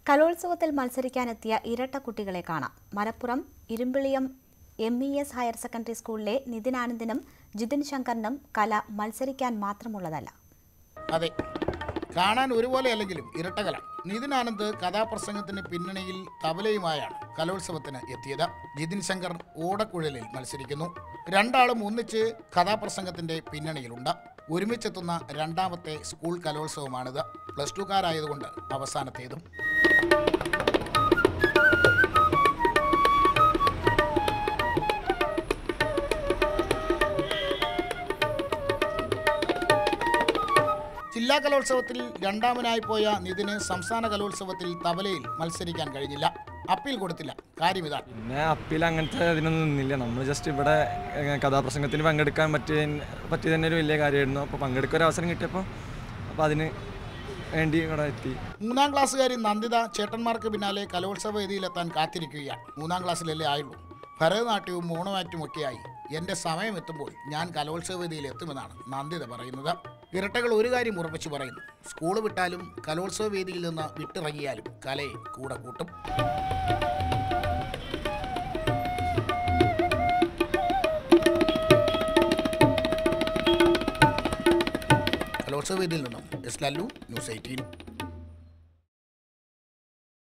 കലോത്സവത്തിൽ മത്സരിക്കാനെത്തിയ ഇരട്ട കുട്ടികളെ കാണാം Malappuram Irumbiliyam M E S higher secondary സ്കൂളിലെ നിതിൻ ആനന്ദിനും ജിതിൻ ശങ്കറിനും കല മത്സരിക്കാൻ മാത്രമുള്ളതല്ല അതെ കാണാൻ ഒരുപോലെ അല്ലെങ്കിലും ഇരട്ടകല നിതിൻ ആനന്ദ് കഥാപ്രസംഗത്തിന് പിന്നണിയിൽ തബലയുമായാണ് കലോത്സവത്തിന് എത്തിയത് ജിതിൻ ശങ്കർ ഓടക്കുഴലിൽ മത്സരിക്കുന്നു രണ്ടാളും ഒന്നിച്ച് കഥാപ്രസംഗത്തിന്റെ പിന്നണിയിലുണ്ട് ഒരുമിച്ചെത്തുന്ന രണ്ടാമത്തെ സ്കൂൾ കലോത്സവമാണിത് പ്ലസ് ടുക്കാരായതുകൊണ്ട് അവസാനത്തേതും ജില്ലാ കലോത്സവത്തിൽ രണ്ടാമനായി പോയ നിതിന് സംസ്ഥാന കലോത്സവത്തിൽ തബലയിൽ മത്സരിക്കാൻ കഴിഞ്ഞില്ല അപ്പീൽ കൊടുത്തില്ല കാര്യം ഇതാണ് പിന്നെ അപ്പീൽ അങ്ങനത്തെ ഇതിനൊന്നും നിന്നില്ല നമ്മൾ ജസ്റ്റ് ഇവിടെ ഏഹ്, കഥാപ്രസംഗത്തിന് പങ്കെടുക്കാൻ പറ്റിയ പറ്റിയ തന്നെ ഒരു വലിയ കാര്യമായിരുന്നു അപ്പോൾ പങ്കെടുക്കാൻ ഒരു അവസരം കിട്ടിയപ്പോൾ അപ്പോൾ അതിന് വേണ്ടി ഇവിടെ എത്തി മൂന്നാം ക്ലാസ്സുകാരി നന്ദിത ചേട്ടന്മാർക്ക് പിന്നാലെ കലോത്സവ വേദിയിലെത്താൻ കാത്തിരിക്കുകയാണ് മൂന്നാം ക്ലാസ്സിലല്ലേ ആയുള്ളൂ ഭരതനാട്യവും മോണോമാറ്റും ഒക്കെയായി എൻ്റെ സമയം എത്തുമ്പോൾ ഞാൻ കലോത്സവ വേദിയിൽ എത്തുമെന്നാണ് നന്ദിത പറയുന്നത് ഇരട്ടകൾ ഒരു കാര്യം ഉറപ്പിച്ചു പറയുന്നു സ്കൂൾ വിട്ടാലും കലോത്സവ വേദിയിൽ നിന്ന് വിട്ടിറങ്ങിയാലും കലയെ കൂടെ കൂട്ടും കലോത്സവ വേദിയിൽ നിന്നും എസ് ലല്ലു ന്യൂസ് എയ്റ്റീൻ